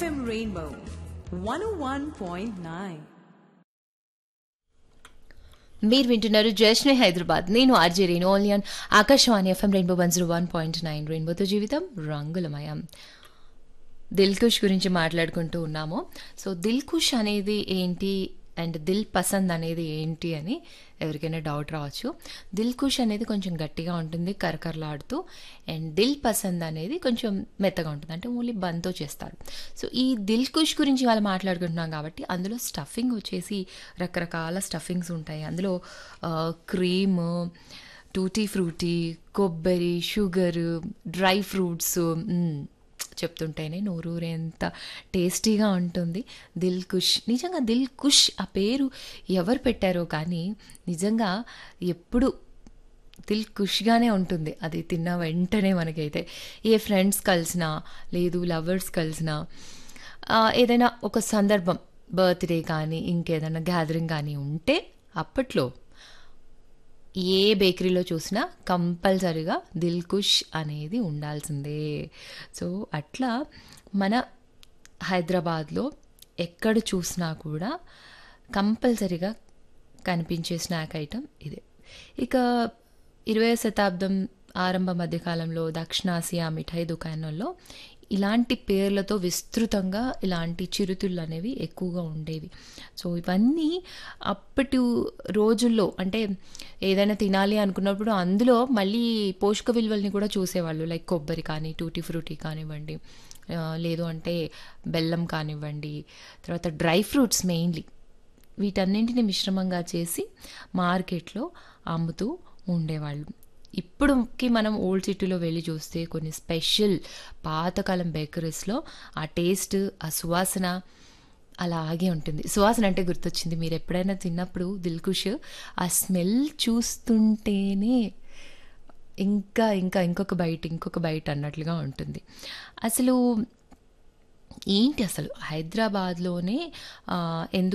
FM Rainbow 101.9. మీరు వింటున్నారు జశ్నే హైదరాబాద్ నేను RJ Renu only on Akashvani FM rainbow one zero one point nine రెయిన్బోతో జీవితం రంగులమయం దిల్ కుష్ గురించి మాట్లాడుకుంటూ ఉన్నాము సో దిల్ కుష్ అనేది ఏంటి అండ్ దిల్ పసంద్ అనేది ఏంటి అని ఎవరికైనా డౌట్ రావచ్చు దిల్ కుష్ అనేది కొంచెం గట్టిగా ఉంటుంది కరకరలాడుతూ అండ్ దిల్ పసంద్ అనేది కొంచెం మెత్తగా ఉంటుంది అంటే ఓన్లీ బంతో చేస్తారు సో ఈ దిల్ కుష్ గురించి వాళ్ళు మాట్లాడుకుంటున్నాం కాబట్టి అందులో స్టఫింగ్ వచ్చేసి రకరకాల స్టఫింగ్స్ ఉంటాయి అందులో క్రీమ్ టూటీ ఫ్రూటీ కొబ్బరి షుగర్ డ్రై ఫ్రూట్స్ చెప్తుంటేనే నోరూరేంత టేస్టీగా ఉంటుంది దిల్ కుష్ నిజంగా దిల్ కుష్ ఆ పేరు ఎవరు పెట్టారో కానీ నిజంగా ఎప్పుడు దిల్ ఖుష్గానే ఉంటుంది అది తిన్న వెంటనే మనకైతే ఏ ఫ్రెండ్స్ కలిసినా లేదు లవర్స్ కలిసినా ఆ, ఏదైనా ఒక సందర్భం బర్త్డే కానీ ఇంకేదైనా గ్యాదరింగ్ కానీ ఉంటే అప్పట్లో ఏ బేకరీలో చూసినా కంపల్సరిగా దిల్ కుష్ అనేది ఉండాల్సిందే సో అట్లా మన హైదరాబాద్లో ఎక్కడ చూసినా కూడా కంపల్సరిగా కనిపించే స్నాక్ ఐటమ్ ఇదే ఇక ఇరవై శతాబ్దం ఆరంభ మధ్యకాలంలో దక్షిణాసియా మిఠాయి దుకాణంలో ఇలాంటి పేర్లతో విస్తృతంగా ఇలాంటి చిరుతిళ్ళు అనేవి ఎక్కువగా ఉండేవి సో ఇవన్నీ అప్పటి రోజుల్లో అంటే ఏదైనా తినాలి అనుకున్నప్పుడు అందులో మళ్ళీ పోషక విలువల్ని కూడా చూసేవాళ్ళు లైక్ కొబ్బరి కానీ టూటీ ఫ్రూటీ కానివ్వండి ఆ, లేదు అంటే బెల్లం కానివ్వండి తర్వాత డ్రై ఫ్రూట్స్ మెయిన్లీ వీటన్నింటిని మిశ్రమంగా చేసి మార్కెట్లో అమ్ముతూ ఉండేవాళ్ళు ఇప్పుడుకి మనం ఓల్డ్ సిటీలో వెళ్ళి చూస్తే కొన్ని స్పెషల్ పాతకాలం బేకరీస్లో ఆ టేస్ట్ ఆ సువాసన అలాగే ఉంటుంది సువాసన అంటే గుర్తొచ్చింది మీరు ఎప్పుడైనా తిన్నప్పుడు దిల్కుష్ ఆ స్మెల్ చూస్తుంటేనే ఇంకా ఇంకా ఇంకొక బయట ఇంకొక బయట అన్నట్లుగా ఉంటుంది అసలు ఏంటి అసలు హైదరాబాద్లోనే ఆ, ఎందుకు